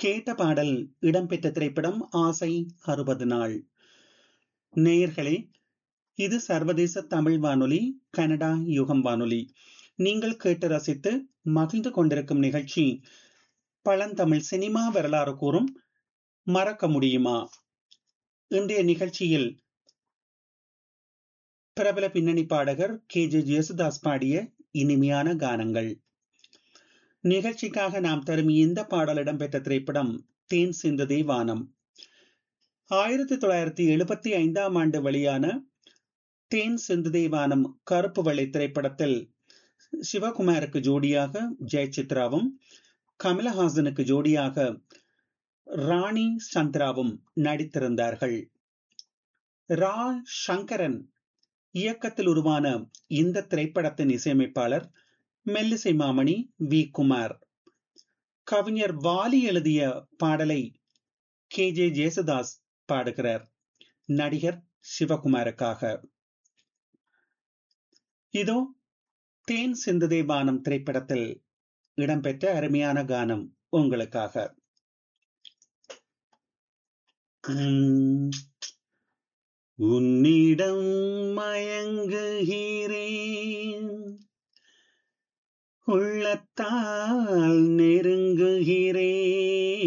கேட்ட பாடல் இடம்பெற்ற திரைப்படம் ஆசை அறுபது நாள் நேயர்களே இது சர்வதேச தமிழ் வானொலி கனடா யுகம் வானொலி நீங்கள் கேட்டு ரசித்து மகிழ்ந்து கொண்டிருக்கும் நிகழ்ச்சி பழந்தமிழ் சினிமா வரலாறு கூறும் மறக்க முடியுமா இன்றைய நிகழ்ச்சியில் பிரபல பின்னணி பாடகர் கே ஜே ஜேசுதாஸ் பாடிய இனிமையான கானங்கள் நிகழ்ச்சிக்காக நாம் தரும் இந்த பாடல் இடம்பெற்ற திரைப்படம் தேன் சிந்ததே வானம் ஆயிரத்தி தொள்ளாயிரத்தி எழுபத்தி ஐந்தாம் ஆண்டு வெளியான தேன் சிந்ததே வானம் கருப்பு வெள்ளை திரைப்படத்தில் சிவகுமாருக்கு ஜோடியாக ஜெயசித்ராவும் கமலஹாசனுக்கு ஜோடியாக ராணி சந்திராவும் நடித்திருந்தார்கள் ரா சங்கரன் இயக்கத்தில் உருவான இந்த திரைப்படத்தின் இசையமைப்பாளர் மெல்லிசை மாமணி வி குமார் கவிஞர் வாலி எழுதிய பாடலை கே ஜே ஜேசுதாஸ் பாடுகிறார் நடிகர் சிவகுமாருக்காக இதோ தேன் சிந்துதே வானம் திரைப்படத்தில் இடம்பெற்ற அருமையான கானம் உங்களுக்காக உன்னிடம் மயங்குகிறேன் உள்ளத்தால் நெருங்குகிறேன்